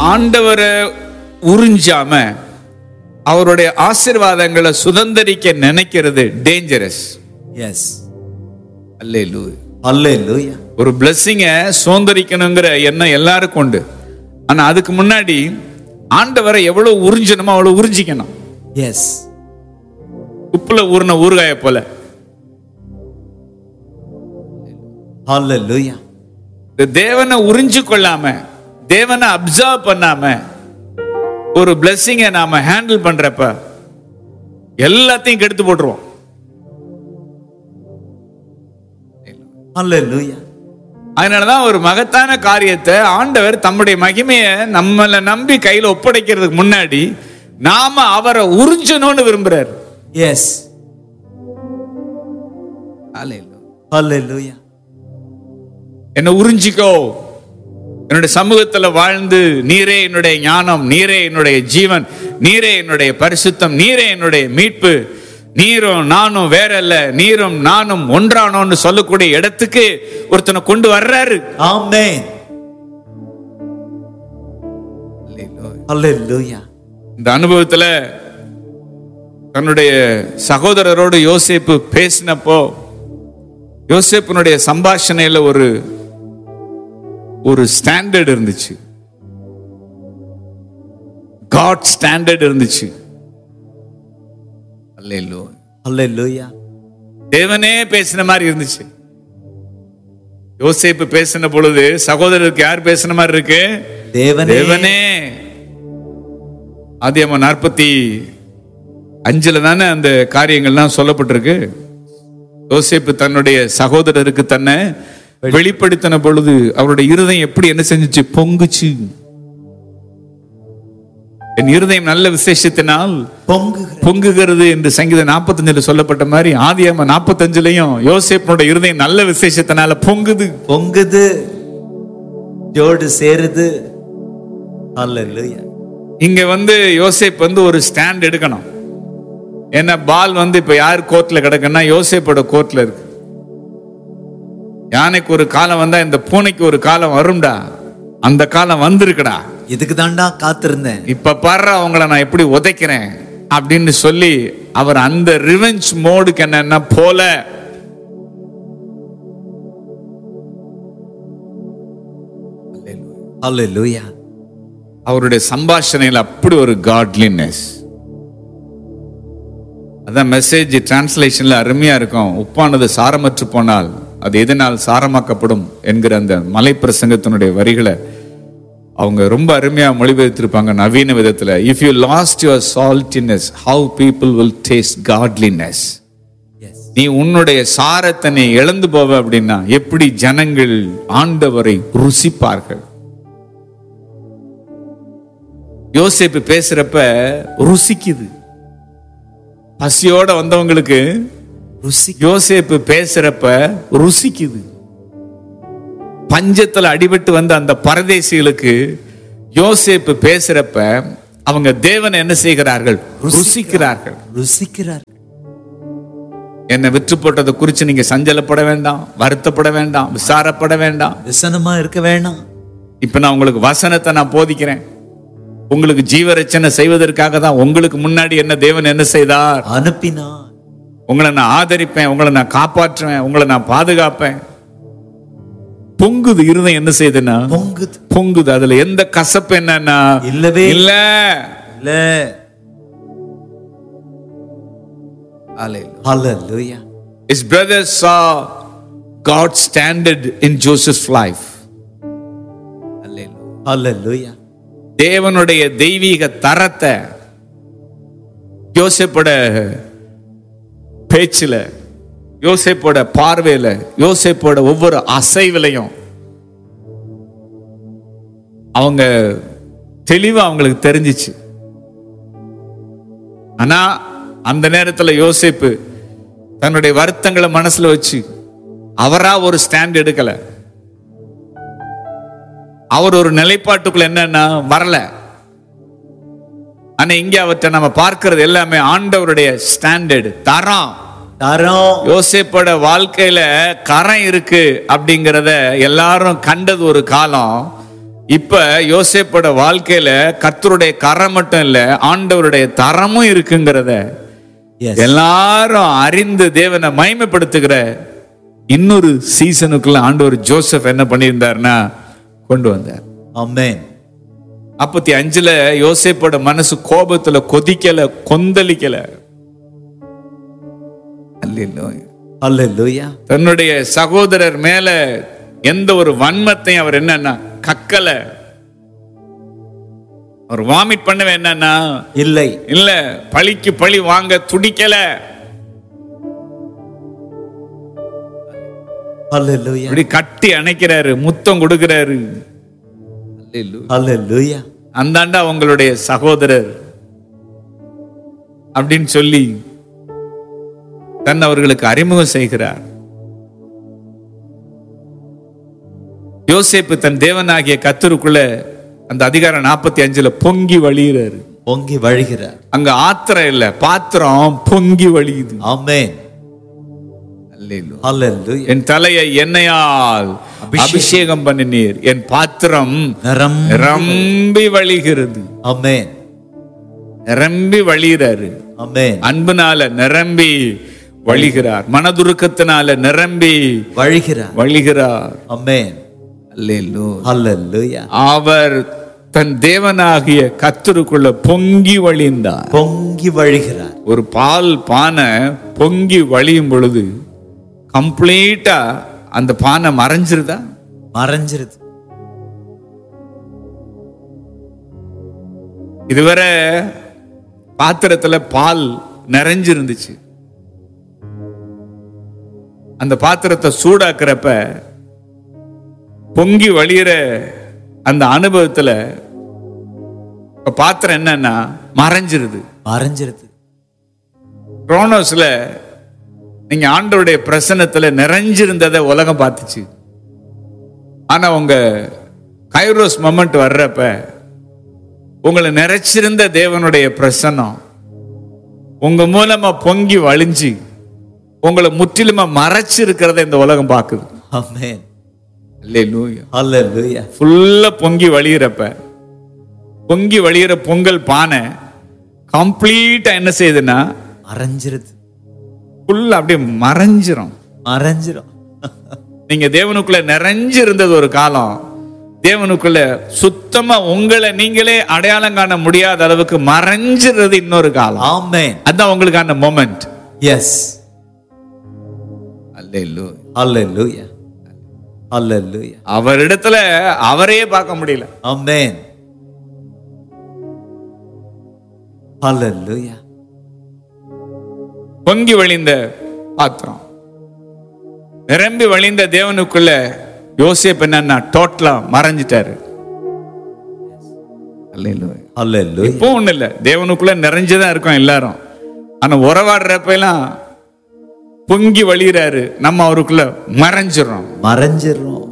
ஆண்டவரை உறிஞ்சாம அவருடைய ஆசீர்வாதங்களை சுதந்திரிக்க நினைக்கிறது டேஞ்சரஸ் எஸ் அல்லேலூ ஹalleluya ஒரு பிளஸ்ஸிங்க சுதந்திரிக்கணுங்கிற எண்ணம் எல்லாருக்கும் உண்டு ஆனா அதுக்கு முன்னாடி ஆண்டவரை எவ்வளவு உறிஞ்சணுமோ அவ்வளவு உறிஞ்சிக்கணும் எஸ் உப்புல ஊறின ஊறுகாய போல ஹalleluya இந்த தேவனை உறிஞ்சு கொள்ளாம தேவனை அப்சர்வ் பண்ணாம ஒரு பிளஸ்ஸிங்கை நாம ஹேண்டில் பண்றப்ப எல்லாத்தையும் கெடுத்து போட்டுருவோம் ஹalleluya அதனாலதான் ஒரு மகத்தான காரியத்தை ஆண்டவர் தம்முடைய மகிமையை நம்மளை நம்பி கையில ஒப்படைக்கிறதுக்கு முன்னாடி நாம அவரை உறிஞ்சணும்னு விரும்புறாரு எஸ் ஹalleluya என்ன உறிஞ்சிக்கோ என்னுடைய சமூகத்துல வாழ்ந்து நீரே என்னுடைய ஞானம் நீரே என்னுடைய ஜீவன் நீரே என்னுடைய பரிசுத்தம் நீரே என்னுடைய மீட்பு நீரும் நானும் வேற அல்ல நீரும் நானும் ஒன்றானோன்னு சொல்லக்கூடிய இடத்துக்கு ஒருத்தனை கொண்டு வர்றாரு ஆமென் ஹalleluya இந்த அனுபவத்துல தன்னுடைய சகோதரரோடு யோசேப்பு பேசினப்போ யோசேப்பினுடைய சம்பாஷணையில ஒரு ஒரு ஸ்டாண்டர்ட் இருந்துச்சு காட் ஸ்டாண்டர்ட் இருந்துச்சு அல்லேலூயா. ஹalleluya தேவனே பேசின மாதிரி இருந்துச்சு யோசேப்பு பேசின பொழுது சகோதரருக்கு யார் பேசின மாதிரி இருக்கு தேவனே தேவனே ஆதியம்மா நாற்பத்தி அஞ்சுல தானே அந்த காரியங்கள்லாம் சொல்லப்பட்டிருக்கு யோசேப்பு தன்னுடைய சகோதரருக்கு தன்னை வெளிப்படுத்தின பொழுது அவருடைய இருதயம் எப்படி என்ன செஞ்சுச்சு பொங்குச்சு என் இருதயம் நல்ல விசேஷத்தினால் பொங்குகிற பொங்குகிறது என்று சங்கீத 45 சொல்லப்பட்ட மாதிரி ஆதியாம நாற்பத்தஞ்சுலயும் யோசேப்பனுடைய இருதயம் நல்ல விசேஷத்தினால பொங்குது பொங்குது ஜோடு சேருது ஹalleluya இங்க வந்து யோசேப் வந்து ஒரு ஸ்டாண்ட் எடுக்கணும் ஏன்னா பால் வந்து இப்ப யார் கோர்ட்ல கிடக்குன்னா யோசேப்போட கோர்ட்ல இருக்கு யானைக்கு ஒரு காலம் வந்தா இந்த பூனைக்கு ஒரு காலம் வரும்டா அந்த காலம் வந்திருக்குடா இதுக்கு தாண்டா காத்திருந்தேன் இப்ப பாரு அவங்கள நான் எப்படி உதைக்கிறேன் அப்படின்னு சொல்லி அவர் அந்த ரிவெஞ்ச் மோடுக்கு என்னன்னா போல ஹalleluya அவருடைய சம்பாஷணையில் அப்படி ஒரு காட்லினஸ் அதான் மெசேஜ் டிரான்ஸ்லேஷன்ல அருமையா இருக்கும் உப்பானது சாரமற்று போனால் அது எதனால் சாரமாக்கப்படும் என்கிற அந்த மலை பிரசங்கத்தினுடைய வரிகளை அவங்க ரொம்ப அருமையா மொழிபெயர்த்திருப்பாங்க நவீன விதத்துல if you lost your saltiness how people will taste godliness எஸ் நீ உன்னுடைய சாரத்தை நீ இழந்து போவ அப்படின்னா எப்படி ஜனங்கள் ஆண்டவரை ருசிப்பார்கள் யோசேப்பு பேசுறப்ப ருசிக்குது பசியோட வந்தவங்களுக்கு ருசி யோசேப்பு பேசுறப்ப ருசிக்குது பஞ்சத்துல அடிபட்டு வந்த அந்த பரதேசிகளுக்கு யோசேப்பு பேசுறப்ப அவங்க தேவனை என்ன செய்கிறார்கள் ருசிக்கிறார்கள் ருசிக்கிறார் என்னை விற்று போட்டதை குறித்து நீங்க சஞ்சலப்பட வேண்டாம் வருத்தப்பட வேண்டாம் விசாரப்பட வேண்டாம் விசனமா இருக்க வேணாம் இப்ப நான் உங்களுக்கு வசனத்தை நான் போதிக்கிறேன் உங்களுக்கு ஜீவரட்சணை செய்வதற்காக தான் உங்களுக்கு முன்னாடி என்ன தேவன் என்ன செய்தார் அனுப்பினார் உங்களை நான் ஆதரிப்பேன் உங்களை நான் காப்பாற்றுவேன் உங்களை நான் பாதுகாப்பேன் பொங்குது இருதயம் என்ன செய்யுதுன்னா பொங்குது பொங்குது அதுல எந்த கசப்பு என்னன்னா இல்லவே இல்ல இல்ல ஹalleluya His brothers saw God's standard in Joseph's life. ஹalleluya தேவனுடைய தெய்வீக தரத்தை யோசேப்போட பேச்சுல யோசேப்போட பார்வையில யோசேப்போட ஒவ்வொரு அசைவிலையும் அவங்க தெளிவா அவங்களுக்கு தெரிஞ்சிச்சு ஆனா அந்த நேரத்துல யோசேப்பு தன்னுடைய வருத்தங்களை மனசுல வச்சு அவரா ஒரு ஸ்டாண்ட் எடுக்கல அவர் ஒரு நிலைப்பாட்டுக்குள்ள என்னன்னா வரல ஆனா இங்க அவற்றை நம்ம பார்க்கிறது எல்லாமே ஆண்டவருடைய ஸ்டாண்டர்டு தரம் தரம் யோசேப்போட வாழ்க்கையில கரம் இருக்கு அப்படிங்கிறத எல்லாரும் கண்டது ஒரு காலம் இப்ப யோசேப்போட வாழ்க்கையில கர்த்தருடைய கரம் மட்டும் இல்ல ஆண்டவருடைய தரமும் இருக்குங்கிறத எஸ் எல்லாரும் அறிந்து தேவனை மகிமைப்படுத்துகிற இன்னொரு சீசனுக்குள்ள ஆண்டவர் ஜோசப் என்ன பண்ணியிருந்தாருன்னா கொண்டு வந்தார் ஆமென் நாற்பத்தி அஞ்சுல யோசேப்போட மனசு கோபத்துல கொதிக்கல கொந்தளிக்கல அல்லேலூயா. ஹalleluya தன்னுடைய சகோதரர் மேல எந்த ஒரு வன்மத்தையும் அவர் என்னன்னா கக்கல அவர் வாமிட் பண்ணவே என்னன்னா இல்லை இல்ல பழிக்கு பழி வாங்க துடிக்கல ஹalleluya இப்படி கட்டி அணைக்கிறாரு முத்தம் கொடுக்கிறாரு அல்லேலூயா. ஹalleluya அந்தாண்டா உங்களுடைய சகோதரர் அப்படின்னு சொல்லி தன் அவர்களுக்கு அறிமுகம் செய்கிறார் யோசேப்பு தன் தேவனாகிய கத்தருக்குள்ள அந்த அதிகாரம் நாற்பத்தி அஞ்சுல பொங்கி வழிகிறாரு பொங்கி வழிகிறார் அங்க ஆத்திரம் இல்ல பாத்திரம் பொங்கி வழியுது ஆமென் அல்லேலூயா. ஹalleluya என் தலையை எண்ணெயால் அபிஷேகம். அபிஷேகம் பண்ணினீர் என் பாத்திரம் நரம் நிரம்பி வழிகிறது ஆமென் நிரம்பி வழிகிறாரு ஆமென் அன்புனால நிரம்பி வழிகிறார் மனதுருக்கத்தினால நிரம்பி வழிகிறார் வழிகிறார் ஆமென் அல்லேலூயா. ஹalleluya அவர் தன் தேவனாகிய கத்தருக்குள்ள பொங்கி வழிந்தார் பொங்கி வழிகிறார் ஒரு பால் பானை பொங்கி வழியும் பொழுது கம்ப்ளீட்டா அந்த பானை மறைஞ்சிருதா மறைஞ்சிருது இதுவரை பாத்திரத்துல பால் நிறைஞ்சிருந்துச்சு அந்த பாத்திரத்தை சூடாக்குறப்ப பொங்கி வழியிற அந்த அனுபவத்துல இப்ப பாத்திரம் என்னன்னா மறைஞ்சிருது மறைஞ்சிருது குரோனோஸ்ல நீங்க ஆண்டவருடைய பிரசன்னத்துல நிறைஞ்சிருந்ததை உலகம் பார்த்துச்சு ஆனா உங்க கைரோஸ் மொமெண்ட் வர்றப்ப உங்களை நிறைச்சிருந்த தேவனுடைய பிரசன்னம் உங்க மூலமா பொங்கி வழிஞ்சு உங்களை முற்றிலுமா மறைச்சு இருக்கிறத இந்த உலகம் பார்க்குது ஆமென் அல்லேலூயா ஹalleluya ஃபுல்லா பொங்கி வழியிறப்ப பொங்கி வழியிற பொங்கல் பானை கம்ப்ளீட்டா என்ன செய்யுதுன்னா மறைஞ்சிருது ஃபுல்லா அப்படியே மறைஞ்சிரும் மறைஞ்சிரும் நீங்க தேவனுக்குள்ள நிறைஞ்சு இருந்தது ஒரு காலம் தேவனுக்குள்ள சுத்தமா உங்களை நீங்களே அடையாளம் காண முடியாத அளவுக்கு மறைஞ்சிருது இன்னொரு காலம் ஆமென் அதான் உங்களுக்கான மொமெண்ட் எஸ் ஹalleluya ஹalleluya அவரிடத்துல அவரையே பார்க்க முடியல ஆமென் ஹalleluya பொங்கி வழிந்த பாத்திரம் நிரம்பி வழிந்த தேவனுக்குள்ள யோசேப் என்னன்னா டோட்டலா மறைஞ்சிட்டாரு அல்லேலூயா. ஹalleluya இப்போ ஒண்ணு இல்ல தேவனுக்குள்ள நிறைஞ்சுதான் இருக்கோம் எல்லாரும் ஆனா உறவாடுறப்ப எல்லாம் பொங்கி வழிகிறாரு நம்ம அவருக்குள்ள மறைஞ்சிடறோம் மறைஞ்சிரும்